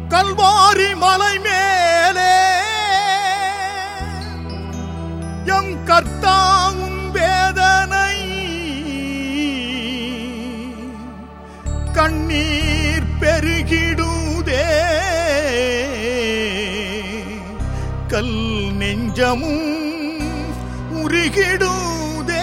கல்வாரி மலை மேலே எம் கர்த்தாவும் வேதனை கண்ணீர் பெருகிடுதே கல் நெஞ்சமும் உருகிடுதே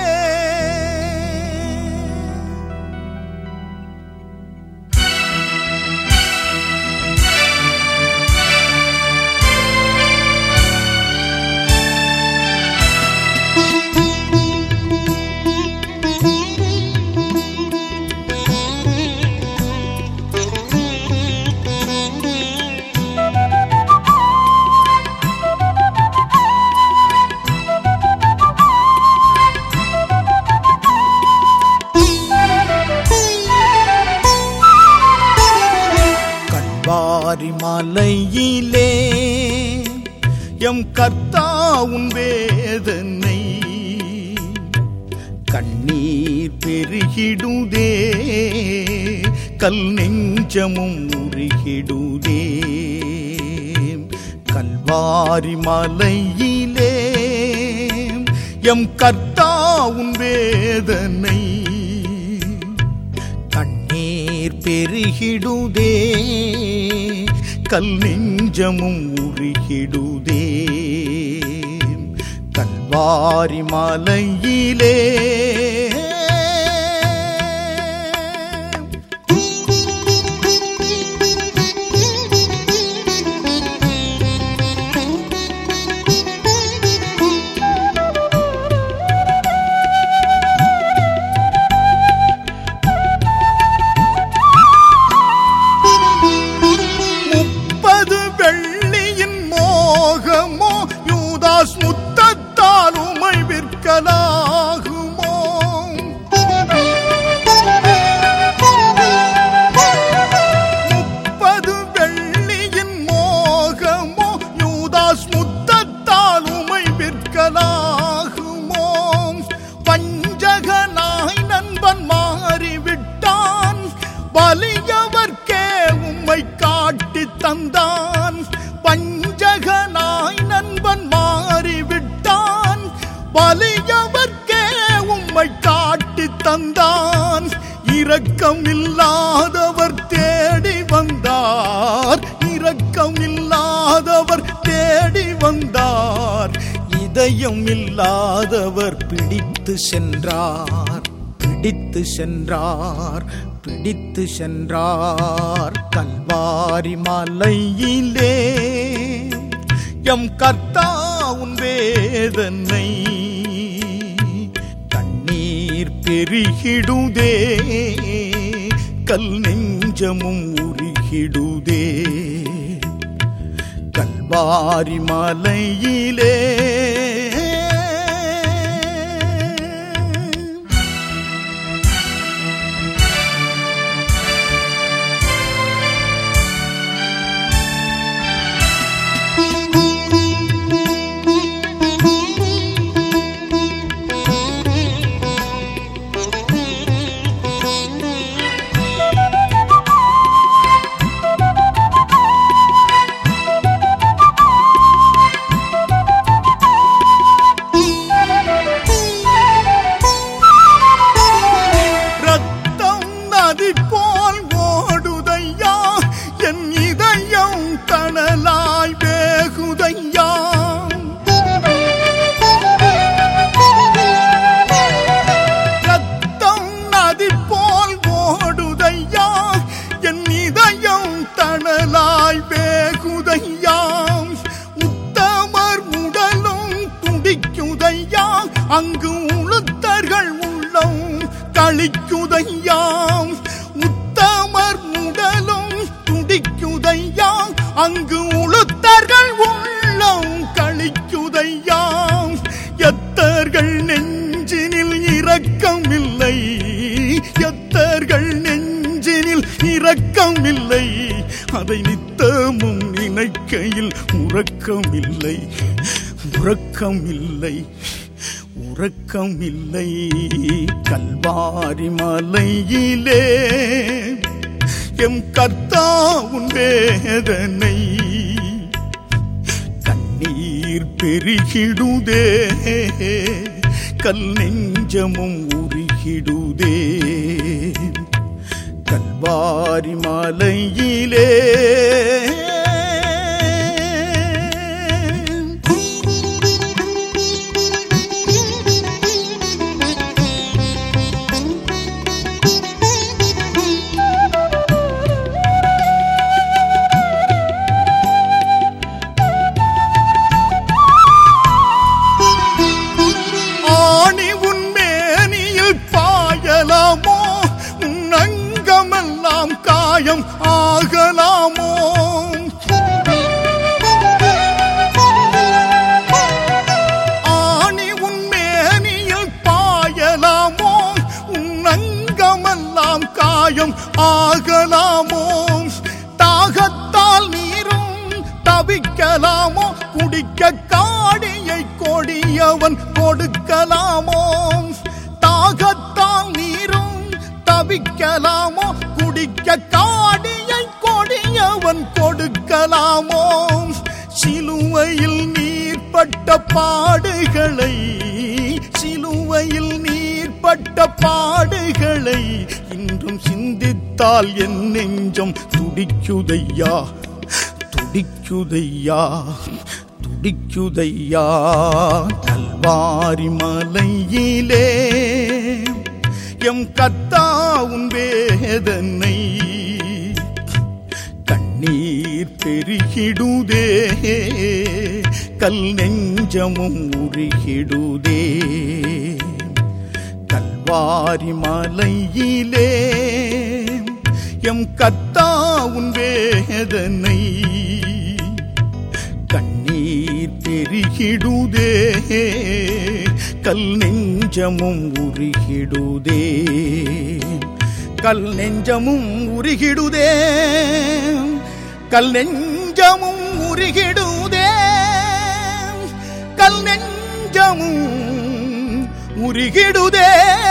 கல்வாரி மலையிலே எம் கர்த்தாவும் வேதனை கண்ணீர் பெருகிடுதே கல் நெஞ்சமும் உருகிடுதே கல்வாரி மலையிலே எம் கர்த்தாவும் வேதனை கண்ணீர் பெருகிடுதே கல் நெஞ்சமும் உருகிடுதே கல்வாரி மலையிலே முப்பது வெள்ளியின் மோகமோ யூதாஸ் முத்தத்தால் உமை விற்கலாகுமோ முப்பது வெள்ளியின் மோகமோ யூதாஸ் முத்தத்தால் உமை விற்கலாகுமோ பஞ்சகனாய் நண்பன் மாறிவிட்டான் வலியவர்க்கே உம்மை காட்டி தந்தான் பஞ்சகனாய் நண்பன் மாறிவிட்டான் வலியவர்க்கே உம்மை காட்டி தந்தான் இரக்கம் இல்லாதவர் தேடி வந்தார் இரக்கம் இல்லாதவர் தேடி வந்தார் இதயம் இல்லாதவர் பிடித்து சென்றார் பிடித்து சென்றார் பிடித்து சென்றார் கல்வாரி மலையிலே எம் கர்த்தாவுன் வேதனை கண்ணீர் பெருகிடுதே கல் நெஞ்சமும் உருகிடுதே கல்வாரி மலையிலே ரத்தம் நதி போல் ஓடுதையா என் இதயம் கனலாய் வேகுதையா ரத்தம் நதி போல் ஓடுதையா என் இதயம் தணலாய் வேகுதையா உத்தமர் உடலும் துடிக்குதையா அங்கு உளுத்தர்கள் உள்ளம் களிக்குதையா உத்தமர் உடலும் துடிக்குதையா அங்கு உளுத்தர்கள் உள்ளம் களிக்குதையா எத்தர்கள் நெஞ்சினில் இரக்கம் இல்லை எத்தர்கள் நெஞ்சினில் இரக்கம் இல்லை அதை நித்தமும் நினைக்கையில் உறக்கம் இல்லை உறக்கம் இல்லை உறக்கம் இல்லை கல்வாரி மலையிலே எம் கர்த்தாவுன் வேதனை கண்ணீர் பெருகிடுதே கல் நெஞ்சமும் உருகிடுதே கல்வாரி மலையிலே ஆணி உன் மேனியில் பாயலாமோ உன் அங்கமெல்லாம் காயம் ஆகலாமோ ஆணி உன் மேனியில் பாயலாமோ உன் அங்கமெல்லாம் காயம் ஆகலாமோ தாகத்தால் நீரும் தவிக்கலாமோ குடிக்க காடியை கொடியவன் கொடுக்கலாமோ தாகத்தால் நீரும் தவிக்கலாமோ குடிக்க காடியை கொடியவன் கொடுக்கலாமோ சிலுவையில் நீர்ப்பட்ட பாடுகளை சிலுவையில் நீர்ப்பட்ட பாடுகளை இன்றும் சிந்தித்தால் என் நெஞ்சம் துடிக்குதையா துடிக்குதையா துடிக்குதையா கல்வாரி மலையிலே எம் கத்தாவும் வேதனை கண்ணீர் பெருகிடுதே கல் நெஞ்சமும் உருகிடுதே கல்வாரி மலையிலே எம் கத்தாவுன் வேதனை கண்ணீர் பெருகிடுதே கல் நெஞ்சமும் உருகிடுதே கல் நெஞ்சமும் உருகிடுதே கல் நெஞ்சமும் உருகிடுதே கல் நெஞ்சமும் உருகிடுதே